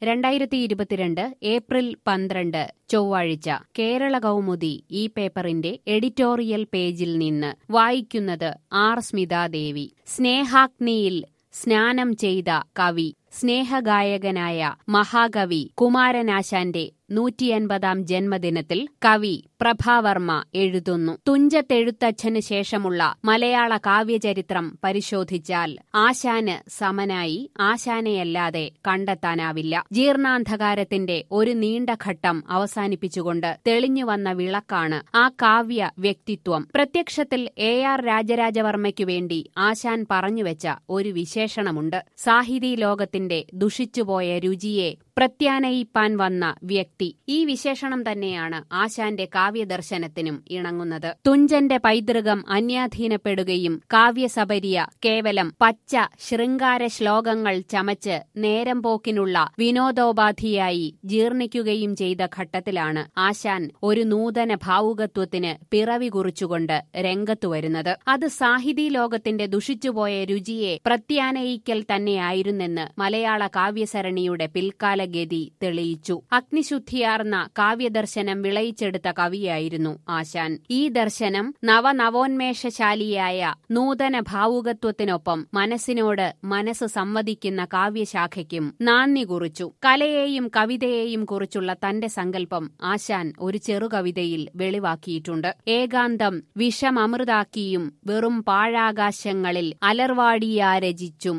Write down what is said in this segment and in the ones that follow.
രണ്ടായിരത്തി ഇരുപത്തിരണ്ട് ഏപ്രിൽ പന്ത്രണ്ട് ചൊവ്വാഴ്ച കേരള കൗമുദി ഈ പേപ്പറിന്റെ എഡിറ്റോറിയൽ പേജിൽ നിന്ന് വായിക്കുന്നത് ആർ സ്മിതാദേവി സ്നേഹാഗ്നിയിൽ സ്നാനം ചെയ്ത കവി സ്നേഹഗായകനായ മഹാകവി കുമാരനാശാന്റെ നൂറ്റിയൻപതാം ജന്മദിനത്തിൽ കവി പ്രഭാവർമ്മ എഴുതുന്നു തുഞ്ചത്തെഴുത്തച്ഛന് ശേഷമുള്ള മലയാള കാവ്യചരിത്രം പരിശോധിച്ചാൽ ആശാന് സമനായി ആശാനെയല്ലാതെ കണ്ടെത്താനാവില്ല ജീർണാന്ധകാരത്തിന്റെ ഒരു നീണ്ട ഘട്ടം അവസാനിപ്പിച്ചുകൊണ്ട് തെളിഞ്ഞുവന്ന വിളക്കാണ് ആ കാവ്യ വ്യക്തിത്വം പ്രത്യക്ഷത്തിൽ എ ആർ രാജരാജവർമ്മയ്ക്കു വേണ്ടി ആശാൻ പറഞ്ഞുവെച്ച ഒരു വിശേഷണമുണ്ട് സാഹിതീ ലോകത്തിന്റെ ദുഷിച്ചുപോയ രുചിയെ പ്രത്യാനയിപ്പാൻ വന്ന വ്യക്തി ഈ വിശേഷണം തന്നെയാണ് ആശാന്റെ കാവ്യദർശനത്തിനും ഇണങ്ങുന്നത് തുഞ്ചന്റെ പൈതൃകം അന്യാധീനപ്പെടുകയും കാവ്യസബരിയ കേവലം പച്ച ശൃംഗാര ശ്ലോകങ്ങൾ ചമച്ച് നേരം പോക്കിനുള്ള വിനോദോപാധിയായി ജീർണിക്കുകയും ചെയ്ത ഘട്ടത്തിലാണ് ആശാൻ ഒരു നൂതന ഭാവുകത്വത്തിന് പിറവി കുറിച്ചുകൊണ്ട് രംഗത്തു വരുന്നത് അത് സാഹിതീ ലോകത്തിന്റെ ദുഷിച്ചുപോയ രുചിയെ പ്രത്യാനയിക്കൽ തന്നെയായിരുന്നെന്ന് മലയാള കാവ്യസരണിയുടെ പിൽക്കാല ഗതി തെളിയിച്ചു അഗ്നിശുദ്ധിയാർന്ന കാവ്യദർശനം വിളയിച്ചെടുത്ത കവിയായിരുന്നു ആശാൻ ഈ ദർശനം നവനവോന്മേഷശാലിയായ നൂതന ഭാവുകത്വത്തിനൊപ്പം മനസ്സിനോട് മനസ്സ് സംവദിക്കുന്ന കാവ്യശാഖയ്ക്കും നാന്ദി കുറിച്ചു കലയെയും കവിതയെയും കുറിച്ചുള്ള തന്റെ സങ്കല്പം ആശാൻ ഒരു ചെറുകവിതയിൽ വെളിവാക്കിയിട്ടുണ്ട് ഏകാന്തം വിഷമമൃതാക്കിയും വെറും പാഴാകാശങ്ങളിൽ അലർവാടിയാരചിച്ചും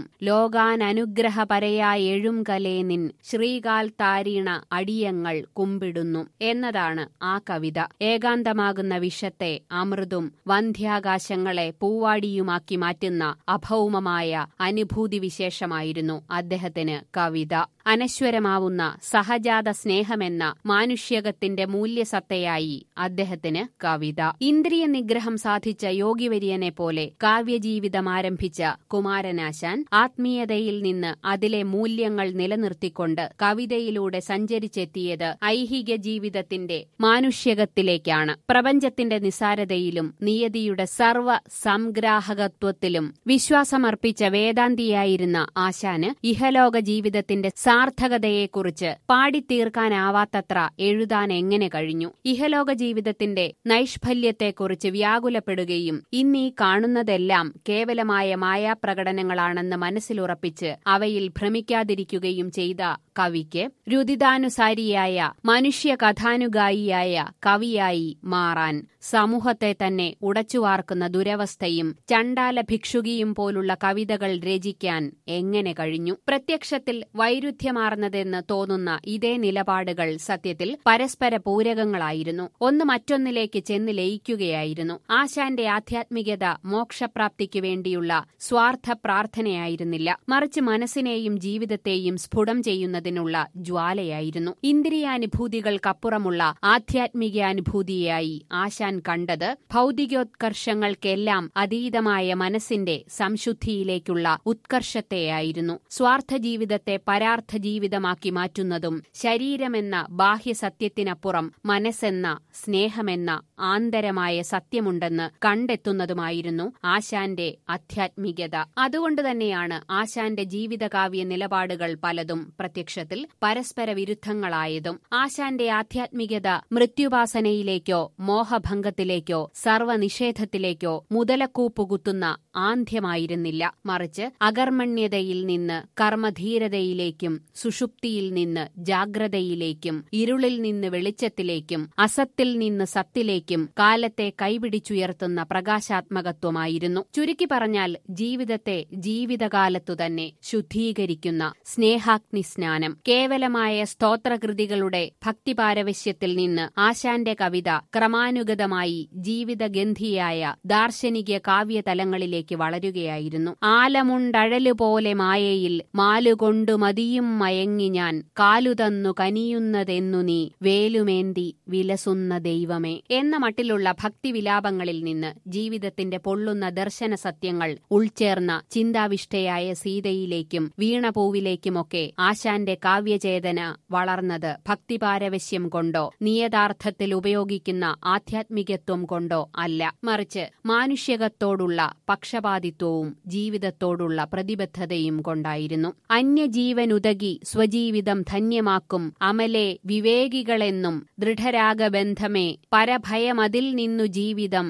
ലോകാനനുഗ്രഹപരയായ എഴും കലേ നിൻ ശ്രീകാൽ താരീണ അടിയങ്ങൾ കുമ്പിടുന്നു എന്നതാണ് ആ കവിത ഏകാന്തമാകുന്ന വിഷത്തെ അമൃതും വന്ധ്യാകാശങ്ങളെ പൂവാടിയുമാക്കി മാറ്റുന്ന അഭൗമമായ അനുഭൂതി വിശേഷമായിരുന്നു അദ്ദേഹത്തിന് കവിത അനശ്വരമാവുന്ന സഹജാത സ്നേഹമെന്ന മാനുഷ്യകത്തിന്റെ മൂല്യസത്തയായി അദ്ദേഹത്തിന് കവിത ഇന്ദ്രിയ നിഗ്രഹം സാധിച്ച യോഗിവര്യനെ പോലെ കാവ്യജീവിതം ആരംഭിച്ച കുമാരനാശാൻ ആത്മീയതയിൽ നിന്ന് അതിലെ മൂല്യങ്ങൾ നിലനിർത്തിക്കൊണ്ട് കവിതയിലൂടെ സഞ്ചരിച്ചെത്തിയത് ഐഹിക ജീവിതത്തിന്റെ മാനുഷ്യകത്തിലേക്കാണ് പ്രപഞ്ചത്തിന്റെ നിസാരതയിലും നിയതിയുടെ സർവ സംഗ്രാഹകത്വത്തിലും വിശ്വാസമർപ്പിച്ച വേദാന്തിയായിരുന്ന ആശാന് ഇഹലോക ജീവിതത്തിന്റെ സാർത്ഥകതയെക്കുറിച്ച് പാടിത്തീർക്കാനാവാത്തത്ര എഴുതാൻ എങ്ങനെ കഴിഞ്ഞു ഇഹലോക ജീവിതത്തിന്റെ നൈഷ്ഫല്യത്തെക്കുറിച്ച് വ്യാകുലപ്പെടുകയും ഇന്നീ കാണുന്നതെല്ലാം കേവലമായ മായാപ്രകടനങ്ങളാണെന്ന് മനസ്സിലുറപ്പിച്ച് അവയിൽ ഭ്രമിക്കാതിരിക്കുകയും ചെയ്ത കവിക്ക് രുദിതാനുസാരിയായ മനുഷ്യ കഥാനുഗായിയായ കവിയായി മാറാൻ സമൂഹത്തെ തന്നെ ഉടച്ചുവാർക്കുന്ന ദുരവസ്ഥയും ചണ്ടാല ഭിക്ഷുകിയും പോലുള്ള കവിതകൾ രചിക്കാൻ എങ്ങനെ കഴിഞ്ഞു പ്രത്യക്ഷത്തിൽ വൈരുദ്ധ്യമാർന്നതെന്ന് തോന്നുന്ന ഇതേ നിലപാടുകൾ സത്യത്തിൽ പരസ്പര പൂരകങ്ങളായിരുന്നു ഒന്ന് മറ്റൊന്നിലേക്ക് ചെന്ന് ലയിക്കുകയായിരുന്നു ആശാന്റെ ആധ്യാത്മികത മോക്ഷപ്രാപ്തിക്കു വേണ്ടിയുള്ള സ്വാർത്ഥ പ്രാർത്ഥനയായിരുന്നില്ല മറിച്ച് മനസ്സിനെയും ജീവിതത്തെയും സ്ഫുടം ചെയ്യുന്നതിനുള്ള ജ്വാലയായിരുന്നു ഇന്ദ്രിയാനുഭൂതികൾക്കപ്പുറമുള്ള ആധ്യാത്മികാനുഭൂതിയായി ആശാൻ കണ്ടത് ഭൗതികോത്കർഷങ്ങൾക്കെല്ലാം അതീതമായ മനസ്സിന്റെ സംശുദ്ധിയിലേക്കുള്ള ഉത്കർഷത്തെയായിരുന്നു സ്വാർത്ഥ ജീവിതത്തെ പരാർത്ഥ ജീവിതമാക്കി മാറ്റുന്നതും ശരീരമെന്ന ബാഹ്യസത്യത്തിനപ്പുറം മനസ്സെന്ന സ്നേഹമെന്ന ആന്തരമായ സത്യമുണ്ടെന്ന് കണ്ടെത്തുന്നതുമായിരുന്നു ആശാന്റെ ആധ്യാത്മികത അതുകൊണ്ട് തന്നെയാണ് ആശാന്റെ ജീവിതകാവ്യ നിലപാടുകൾ പലതും പ്രത്യക്ഷത്തിൽ പരസ്പര വിരുദ്ധങ്ങളായതും ആശാന്റെ ആധ്യാത്മികത മൃത്യുവാസനയിലേക്കോ മോഹഭംഗത്തിലേക്കോ സർവനിഷേധത്തിലേക്കോ മുതലക്കൂപ്പുകുത്തുന്ന ആന്ധ്യമായിരുന്നില്ല മറിച്ച് അകർമ്മണ്യതയിൽ നിന്ന് കർമ്മധീരതയിലേക്കും സുഷുപ്തിയിൽ നിന്ന് ജാഗ്രതയിലേക്കും ഇരുളിൽ നിന്ന് വെളിച്ചത്തിലേക്കും അസത്തിൽ നിന്ന് സത്തിലേക്കും കാലത്തെ കൈപിടിച്ചുയർത്തുന്ന പ്രകാശാത്മകത്വമായിരുന്നു ചുരുക്കി പറഞ്ഞാൽ ജീവിതത്തെ ജീവിതകാലത്തു തന്നെ ശുദ്ധീകരിക്കുന്ന സ്നേഹാഗ്നി സ്നാനം കേവലമായ സ്തോത്രകൃതികളുടെ ഭക്തിപാരവശ്യത്തിൽ നിന്ന് ആശാന്റെ കവിത ക്രമാനുഗതമായി ജീവിതഗന്ധിയായ ദാർശനിക കാവ്യതലങ്ങളിലേക്ക് വളരുകയായിരുന്നു ആലമുണ്ടഴലുപോലെ മായയിൽ മാലുകൊണ്ടു മതിയും മയങ്ങി ഞാൻ കാലുതന്നു കനിയുന്നതെന്നു നീ വേലുമേന്തി വിലസുന്ന ദൈവമേ എന്ന മട്ടിലുള്ള ഭക്തിവിലാപങ്ങളിൽ നിന്ന് ജീവിതത്തിന്റെ പൊള്ളുന്ന ദർശന സത്യങ്ങൾ ഉൾച്ചേർന്ന ചിന്താവിഷ്ടയായ സീതയിലേക്കും വീണപൂവിലേക്കുമൊക്കെ ആശാന്റെ കാവ്യചേതന വളർന്നത് ഭക്തിപാരവശ്യം കൊണ്ടോ നിയതാർത്ഥത്തിൽ ഉപയോഗിക്കുന്ന ആധ്യാത്മികത്വം കൊണ്ടോ അല്ല മറിച്ച് മാനുഷ്യകത്തോടുള്ള പക്ഷപാതിത്വവും ജീവിതത്തോടുള്ള പ്രതിബദ്ധതയും കൊണ്ടായിരുന്നു അന്യജീവനുതകി പുലകി സ്വജീവിതം ധന്യമാക്കും അമലെ വിവേകികളെന്നും ദൃഢരാഗബന്ധമേ പരഭയമതിൽ നിന്നു ജീവിതം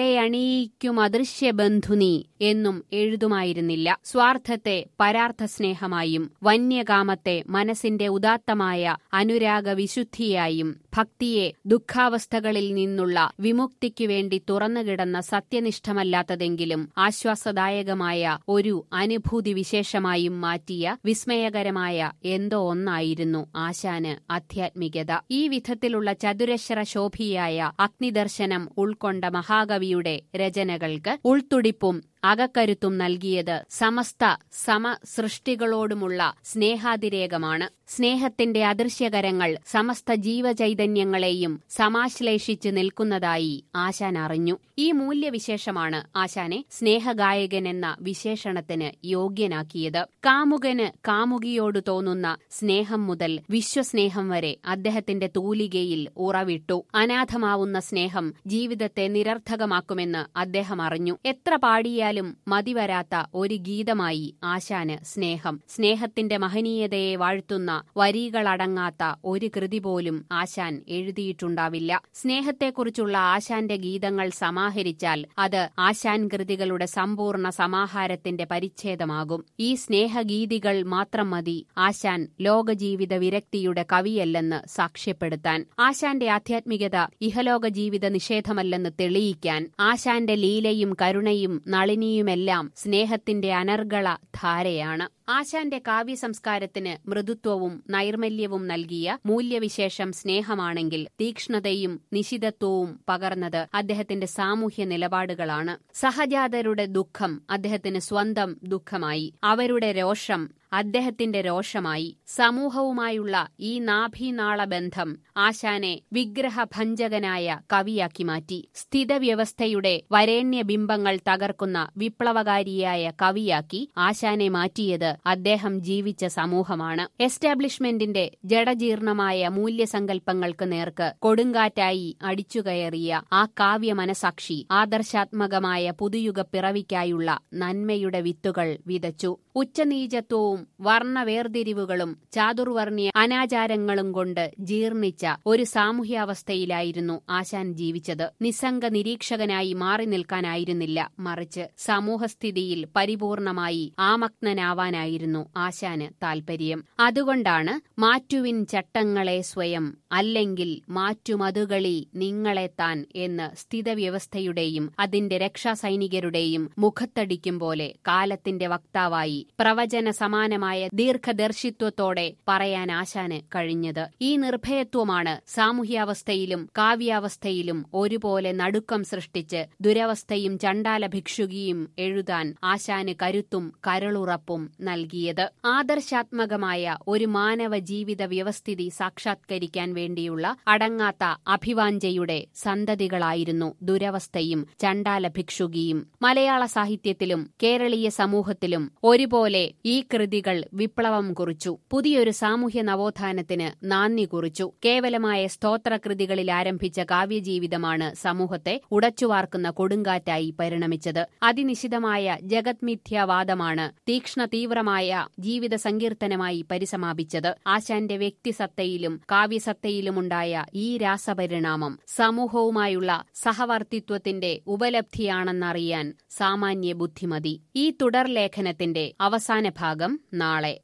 കരയണിയിക്കുമദൃശ്യബന്ധുനി എന്നും എഴുതുമായിരുന്നില്ല സ്വാർത്ഥത്തെ പരാർത്ഥ സ്നേഹമായും വന്യകാമത്തെ മനസ്സിന്റെ ഉദാത്തമായ അനുരാഗ വിശുദ്ധിയായും ഭക്തിയെ ദുഃഖാവസ്ഥകളിൽ നിന്നുള്ള വിമുക്തിക്കു വേണ്ടി തുറന്നുകിടന്ന സത്യനിഷ്ഠമല്ലാത്തതെങ്കിലും ആശ്വാസദായകമായ ഒരു അനുഭൂതി വിശേഷമായും മാറ്റിയ വിസ്മയകരമായ എന്തോ ഒന്നായിരുന്നു ആശാന് ആധ്യാത്മികത ഈ വിധത്തിലുള്ള ചതുരശ്ര ശോഭിയായ അഗ്നിദർശനം ഉൾക്കൊണ്ട മഹാകവിയുടെ രചനകൾക്ക് ഉൾത്തുടിപ്പും അകക്കരുത്തും നൽകിയത് സമസ്ത സമസൃഷ്ടികളോടുമുള്ള സ്നേഹാതിരേകമാണ് സ്നേഹത്തിന്റെ അദൃശ്യകരങ്ങൾ സമസ്ത ജീവചൈതന്യങ്ങളെയും സമാശ്ലേഷിച്ച് നിൽക്കുന്നതായി ആശാൻ അറിഞ്ഞു ഈ മൂല്യവിശേഷമാണ് ആശാനെ സ്നേഹഗായകൻ എന്ന വിശേഷണത്തിന് യോഗ്യനാക്കിയത് കാമുകന് കാമുകിയോട് തോന്നുന്ന സ്നേഹം മുതൽ വിശ്വസ്നേഹം വരെ അദ്ദേഹത്തിന്റെ തൂലികയിൽ ഉറവിട്ടു അനാഥമാവുന്ന സ്നേഹം ജീവിതത്തെ നിരർത്ഥകമാക്കുമെന്ന് അദ്ദേഹം അറിഞ്ഞു എത്ര പാടിയാലും മതിവരാത്ത ഒരു ഗീതമായി ആശാന് സ്നേഹം സ്നേഹത്തിന്റെ മഹനീയതയെ വാഴ്ത്തുന്ന വരികളടങ്ങാത്ത ഒരു കൃതി പോലും ആശാൻ എഴുതിയിട്ടുണ്ടാവില്ല സ്നേഹത്തെക്കുറിച്ചുള്ള ആശാന്റെ ഗീതങ്ങൾ സമാഹരിച്ചാൽ അത് ആശാൻ കൃതികളുടെ സമ്പൂർണ്ണ സമാഹാരത്തിന്റെ പരിച്ഛേദമാകും ഈ സ്നേഹഗീതികൾ മാത്രം മതി ആശാൻ ലോകജീവിത വിരക്തിയുടെ കവിയല്ലെന്ന് സാക്ഷ്യപ്പെടുത്താൻ ആശാന്റെ ആധ്യാത്മികത ഇഹലോക ജീവിത നിഷേധമല്ലെന്ന് തെളിയിക്കാൻ ആശാന്റെ ലീലയും കരുണയും നളിനിയുമെല്ലാം സ്നേഹത്തിന്റെ അനർഗള ധാരയാണ് ആശാന്റെ കാവ്യസംസ്കാരത്തിന് മൃദുത്വവും നൈർമല്യവും നൽകിയ മൂല്യവിശേഷം സ്നേഹമാണെങ്കിൽ തീക്ഷ്ണതയും നിശിതത്വവും പകർന്നത് അദ്ദേഹത്തിന്റെ സാമൂഹ്യ നിലപാടുകളാണ് സഹജാതരുടെ ദുഃഖം അദ്ദേഹത്തിന് സ്വന്തം ദുഃഖമായി അവരുടെ രോഷം അദ്ദേഹത്തിന്റെ രോഷമായി സമൂഹവുമായുള്ള ഈ നാഭീനാള ബന്ധം ആശാനെ വിഗ്രഹഭഞ്ജകനായ കവിയാക്കി മാറ്റി സ്ഥിതവ്യവസ്ഥയുടെ വരേണ്യ ബിംബങ്ങൾ തകർക്കുന്ന വിപ്ലവകാരിയായ കവിയാക്കി ആശാനെ മാറ്റിയത് അദ്ദേഹം ജീവിച്ച സമൂഹമാണ് എസ്റ്റാബ്ലിഷ്മെന്റിന്റെ ജഡജീർണമായ മൂല്യസങ്കല്പങ്ങൾക്ക് നേർക്ക് കൊടുങ്കാറ്റായി അടിച്ചുകയറിയ ആ കാവ്യ മനസാക്ഷി ആദർശാത്മകമായ പുതുയുഗ പിറവിക്കായുള്ള നന്മയുടെ വിത്തുകൾ വിതച്ചു ഉച്ചനീചത്വവും വർണ്ണവേർതിരിവുകളും ചാതുർവർണ്ണീയ അനാചാരങ്ങളും കൊണ്ട് ജീർണിച്ച ഒരു സാമൂഹ്യാവസ്ഥയിലായിരുന്നു ആശാൻ ജീവിച്ചത് നിസ്സംഗ നിരീക്ഷകനായി മാറി നിൽക്കാനായിരുന്നില്ല മറിച്ച് സമൂഹസ്ഥിതിയിൽ പരിപൂർണമായി ആമഗ്നനാവാനായിരുന്നു ആശാന് താൽപര്യം അതുകൊണ്ടാണ് മാറ്റുവിൻ ചട്ടങ്ങളെ സ്വയം അല്ലെങ്കിൽ മാറ്റുമതുകളി നിങ്ങളെ താൻ എന്ന് സ്ഥിതവ്യവസ്ഥയുടെയും അതിന്റെ രക്ഷാസൈനികരുടെയും മുഖത്തടിക്കും പോലെ കാലത്തിന്റെ വക്താവായി പ്രവചന സമാനമായ ദീർഘദർശിത്വത്തോടെ പറയാൻ ആശാന് കഴിഞ്ഞത് ഈ നിർഭയത്വമാണ് സാമൂഹ്യാവസ്ഥയിലും കാവ്യാവസ്ഥയിലും ഒരുപോലെ നടുക്കം സൃഷ്ടിച്ച് ദുരവസ്ഥയും ചണ്ടാല ഭിക്ഷുകിയും എഴുതാൻ ആശാന് കരുത്തും കരളുറപ്പും നൽകിയത് ആദർശാത്മകമായ ഒരു മാനവ ജീവിത വ്യവസ്ഥിതി സാക്ഷാത്കരിക്കാൻ വേണ്ടിയുള്ള അടങ്ങാത്ത അഭിവാഞ്ചയുടെ സന്തതികളായിരുന്നു ദുരവസ്ഥയും ചണ്ടാല ഭിക്ഷുകിയും മലയാള സാഹിത്യത്തിലും കേരളീയ സമൂഹത്തിലും ഒരുപോലെ ഈ കൃതികൾ വിപ്ലവം കുറിച്ചു പുതിയൊരു സാമൂഹ്യ നവോത്ഥാനത്തിന് നാന്ദി കുറിച്ചു കേവലമായ സ്തോത്രകൃതികളിൽ ആരംഭിച്ച കാവ്യജീവിതമാണ് സമൂഹത്തെ ഉടച്ചുവാർക്കുന്ന കൊടുങ്കാറ്റായി പരിണമിച്ചത് അതിനിശിതമായ ജഗത്മിഥ്യാവാദമാണ് തീക്ഷ്ണ തീവ്രമായ ജീവിത സങ്കീർത്തനമായി പരിസമാപിച്ചത് ആശാന്റെ വ്യക്തിസത്തയിലും കാവ്യസത്തയിലുമുണ്ടായ ഈ രാസപരിണാമം സമൂഹവുമായുള്ള സഹവർത്തിത്വത്തിന്റെ ഉപലബ്ധിയാണെന്നറിയാൻ സാമാന്യ ബുദ്ധിമതി ഈ തുടർലേഖനത്തിന്റെ അവസാന ഭാഗം നാളെ